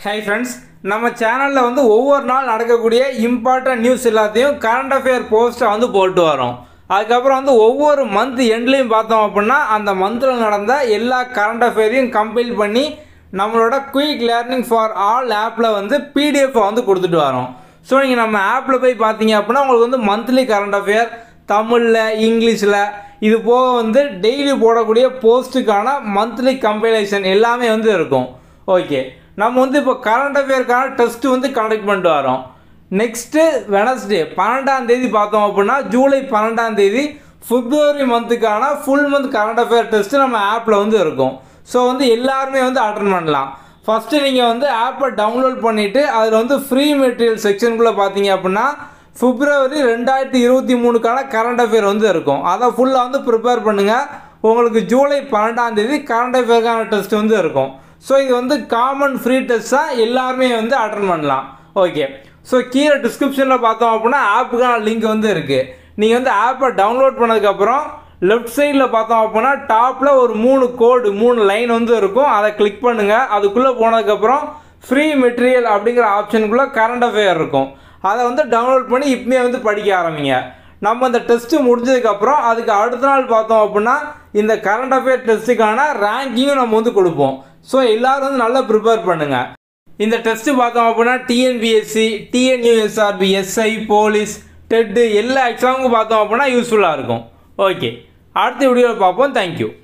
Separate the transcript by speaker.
Speaker 1: hi friends நம்ம சேனலில் வந்து ஒவ்வொரு நாள் நடக்கக்கூடிய இம்பார்ட்டன்ட் நியூஸ் எல்லாத்தையும் கரண்ட் அஃபேர் போஸ்ட்டை வந்து போட்டு வரோம் அதுக்கப்புறம் வந்து ஒவ்வொரு மந்த் எண்ட்லேயும் பார்த்தோம் அப்படின்னா அந்த மந்தில் நடந்த எல்லா கரண்ட் அஃபேரையும் கம்பைல் பண்ணி நம்மளோட குயிக் லேர்னிங் ஃபார் ஆல் ஆப்பில் வந்து பிடிஎஃப் வந்து கொடுத்துட்டு வரோம் ஸோ நீங்கள் நம்ம ஆப்பில் போய் பார்த்தீங்க அப்படின்னா உங்களுக்கு வந்து மந்த்லி கரண்ட் அஃபேர் தமிழில் இங்கிலீஷில் இது போக வந்து டெய்லி போடக்கூடிய போஸ்ட்டுக்கான மந்த்லி கம்பைலேஷன் எல்லாமே வந்து இருக்கும் ஓகே நம்ம வந்து இப்போ கரண்ட் அஃபேருக்கான டெஸ்ட் வந்து கண்டக்ட் பண்ணிட்டு வரோம் நெக்ஸ்ட்டு வெனஸ்டே பன்னெண்டாம் தேதி பார்த்தோம் அப்படின்னா ஜூலை பன்னெண்டாம் தேதி பிப்ரவரி மந்த்துக்கான full month current affair test நம்ம ஆப்பில் வந்து இருக்கும் ஸோ வந்து எல்லாருமே வந்து அட்டன் பண்ணலாம் ஃபஸ்ட்டு நீங்கள் வந்து ஆப்பை டவுன்லோட் பண்ணிவிட்டு அதில் வந்து ஃப்ரீ மெட்டீரியல் செக்ஷனுக்குள்ளே பார்த்தீங்க அப்படின்னா பிப்ரவரி ரெண்டாயிரத்தி இருபத்தி மூணுக்கான கரண்ட் அஃபேர் வந்து இருக்கும் அதை ஃபுல்லாக வந்து ப்ரிப்பேர் பண்ணுங்கள் உங்களுக்கு ஜூலை பன்னெண்டாம் தேதி கரண்ட் அஃபேருக்கான டெஸ்ட் வந்து இருக்கும் ஸோ இது வந்து காமன் ஃப்ரீ டெஸ்ட் தான் எல்லாருமே வந்து அட்டன் பண்ணலாம் ஓகே ஸோ கீழே டிஸ்கிரிப்ஷனில் பார்த்தோம் அப்படின்னா ஆப்புக்கான லிங்க் வந்து இருக்குது நீங்கள் வந்து ஆப்பை டவுன்லோட் பண்ணதுக்கப்புறம் லெஃப்ட் சைடில் பார்த்தோம் அப்படின்னா டாப்பில் ஒரு மூணு கோடு மூணு லைன் வந்து இருக்கும் அதை கிளிக் பண்ணுங்கள் அதுக்குள்ளே போனதுக்கப்புறம் ஃப்ரீ மெட்டீரியல் அப்படிங்கிற ஆப்ஷனுக்குள்ளே கரண்ட் அஃபேர் இருக்கும் அதை வந்து டவுன்லோட் பண்ணி இப்பமே வந்து படிக்க ஆரம்பிங்க நம்ம இந்த டெஸ்ட்டு முடிஞ்சதுக்கப்புறம் அதுக்கு அடுத்த நாள் பார்த்தோம் அப்படின்னா இந்த கரண்ட் அஃபேர் டெஸ்ட்டுக்கான ரேங்கிங்கும் நம்ம வந்து கொடுப்போம் ஸோ எல்லோரும் வந்து நல்லா ப்ரிப்பேர் பண்ணுங்கள் இந்த டெஸ்ட்டு பார்த்தோம் அப்படின்னா TNPSC TNUSRB SI police TET எல்லா எக்ஸாமுக்கும் பார்த்தோம் அப்படின்னா யூஸ்ஃபுல்லாக இருக்கும் ஓகே அடுத்த வீடியோவில் பார்ப்போம் தேங்க்யூ